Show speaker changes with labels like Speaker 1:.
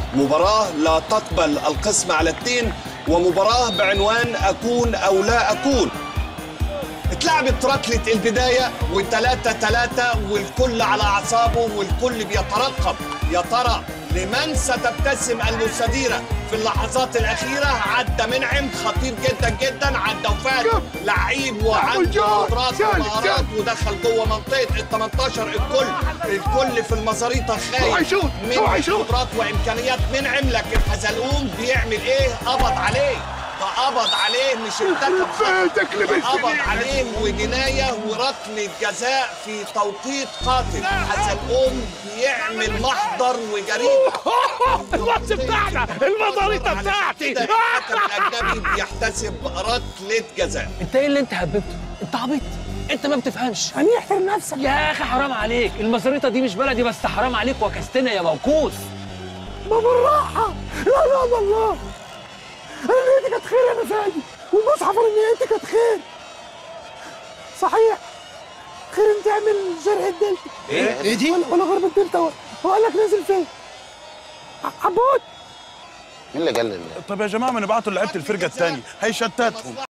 Speaker 1: مباراة لا تقبل القسم على التين ومباراة بعنوان أكون أو لا أكون اتلعبت ركلة البداية وثلاثة ثلاثة والكل على أعصابه والكل بيترقب يا ترى لمن ستبتسم المستديرة في اللحظات الأخيرة عدى منعم خطير جدا جدا عدى وفات لعيب وعنده قدرات ومهارات ودخل جوه منطقة ال 18 الكل الكل في المزاريطة خايف من قدرات وإمكانيات منعم لكن حزلقوم بيعمل إيه؟ قبض عليه ده قبض عليه مش ارتكب خطأ ده قبض عليه وجنايه وركله جزاء في توقيت قاتل حزلقوم بيعمل محضر وجريمه
Speaker 2: الماتش بتاعنا المزاريطه بتاعتي
Speaker 1: كده الحكم الاجنبي بيحتسب ركله جزاء
Speaker 3: انت ايه اللي انت هببته انت عبيط انت ما بتفهمش
Speaker 4: يعني احترم نفسك
Speaker 3: يا اخي حرام عليك المزاريطه دي مش بلدي بس حرام عليك وكستنا يا موكوس
Speaker 4: ما بالراحه لا لا الله انا نيتي كانت خير يا نفادي والمصحف انا نيتي كانت خير صحيح خير انت اعمل شرح الدلتا
Speaker 2: ايه ايه دي
Speaker 4: ولا, ولا غرب الدلتا هو هو قال لك نازل فين ع- عبود
Speaker 5: مين اللي قال
Speaker 2: طب يا جماعه ما نبعتوا لعيبه الفرقه الثانيه هيشتتهم